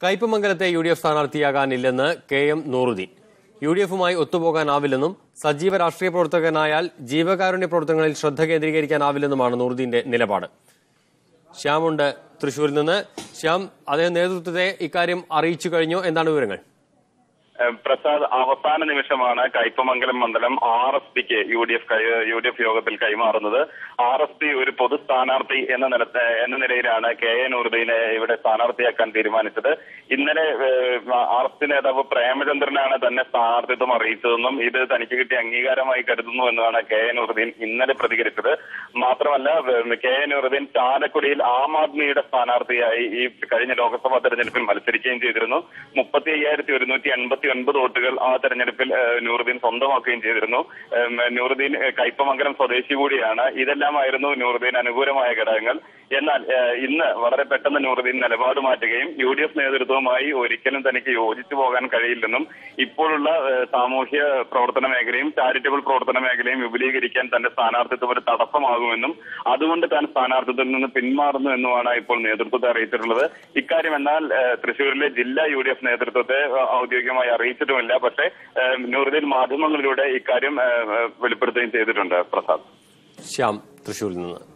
കയ്പമംഗലത്തെ U D F സ്ഥാനാർത്ഥിയാകാനില്ലെന്ന് K M Nooruddin U D എഫുമായി ഒത്തുപോകാനാവില്ലെന്നും സജീവ രാഷ്ട്രീയ പ്രവർത്തകനായാൽ ജീവകാരുണ്യ പ്രവർത്തനങ്ങളിൽ ശ്രദ്ധ കേന്ദ്രീകരിക്കാനാവില്ലെന്നുമാണ് നൂറുദ്ദീന്റെ നിലപാട് ശ്യാമുണ്ട് തൃശൂരിൽ നിന്ന് ശ്യാം അദ്ദേഹം നേതൃത്വത്തെ ഇക്കാര്യം അറിയിച്ചു കഴിഞ്ഞോ എന്താണ് വിവരങ്ങൾ ഏഹ് പ്രസാദ് അവസാന നിമിഷമാണ് കയ്പമംഗലം മണ്ഡലം ആർ എസ് പിക്ക് U D F U D F യോഗത്തിൽ കൈമാറുന്നത് ആർ എസ് പി ഒരു പൊതു സ്ഥാനാർത്ഥി എന്ന നില എന്ന നിലയിലാണ് കെ എ നൂറുദ്ദീനെ ഇവിടെ സ്ഥാനാർത്ഥിയാക്കാൻ തീരുമാനിച്ചത് ഇന്നലെ ആർ എസ് പി നേതാവ് പ്രേമചന്ദ്രനാണ് തന്നെ സ്ഥാനാർത്ഥിത്വം അറിയിച്ചതെന്നും ഇത് തനിക്ക് കിട്ടിയ അംഗീകാരമായി കരുതുന്നു എന്നാണ് കെ എ നൂറുദ്ദീൻ ഇന്നലെ പ്രതികരിച്ചത് മാത്രമല്ല ഏഹ് കെ എ നൂറുദ്ദീൻ ചാലക്കുടിയിൽ ആം ആദ്മിയുടെ സ്ഥാനാർത്ഥിയായി ഈ കഴിഞ്ഞ ലോക്സഭാ തെരഞ്ഞെടുപ്പിൽ മത്സരിക്കുകയും ചെയ്തിരുന്നു മുപ്പത്തി അയ്യായിരത്തി ഒരുന്നൂറ്റി എൺപത്തി ഒൻപത് വോട്ടുകൾ ആ തെരഞ്ഞെടുപ്പിൽ ഏഹ് നൂറുദ്ദീൻ സ്വന്തമാക്കുകയും ചെയ്തിരുന്നു ഏഹ് നൂറുദ്ദീൻ ഏഹ് കയ്പമംഗലം സ്വദേശി കൂടിയാണ് ഇതെല്ലാമായിരുന്നു നൂറുദ്ദീൻ അനുകൂലമായ ഘടകങ്ങൾ എന്നാൽ ഏഹ് ഇന്ന് വളരെ പെട്ടെന്ന് നൂറുദ്ദീൻ നിലപാട് മാറ്റുകയും യു ഡി എഫ് നേതൃത്വവുമായി ഒരിക്കലും തനിക്ക് യോജിച്ചു പോകാൻ കഴിയില്ലെന്നും ഇപ്പോഴുള്ള ഏഹ് സാമൂഹ്യ പ്രവർത്തന മേഖലയും ചാരിറ്റബിൾ പ്രവർത്തന മേഖലയും വിപുലീകരിക്കാൻ തന്റെ സ്ഥാനാർത്ഥിത്വം ഒരു തടസ്സമാകുമെന്നും അതുകൊണ്ട് താൻ സ്ഥാനാർത്ഥിത്വത്തിൽ നിന്ന് പിന്മാറുന്നു എന്നുമാണ് ഇപ്പോൾ നേതൃത്വത്തെ അറിയിച്ചിട്ടുള്ളത് ഇക്കാര്യം എന്നാൽ ഏഹ് തൃശൂരിലെ ജില്ലാ യു ഡി എഫ് നേതൃത്വത്തെ ഏഹ് ഔദ്യോഗികമായി അറിയിച്ചിട്ടുമില്ല പക്ഷേ ഏഹ് നൂറുദ്ദീൻ മാധ്യമങ്ങളിലൂടെ ഇക്കാര്യം ഏഹ് ഏഹ് വെളിപ്പെടുത്തുകയും ചെയ്തിട്ടുണ്ട് പ്രസാദ് ശ്യാം തൃശൂരിൽ നിന്ന്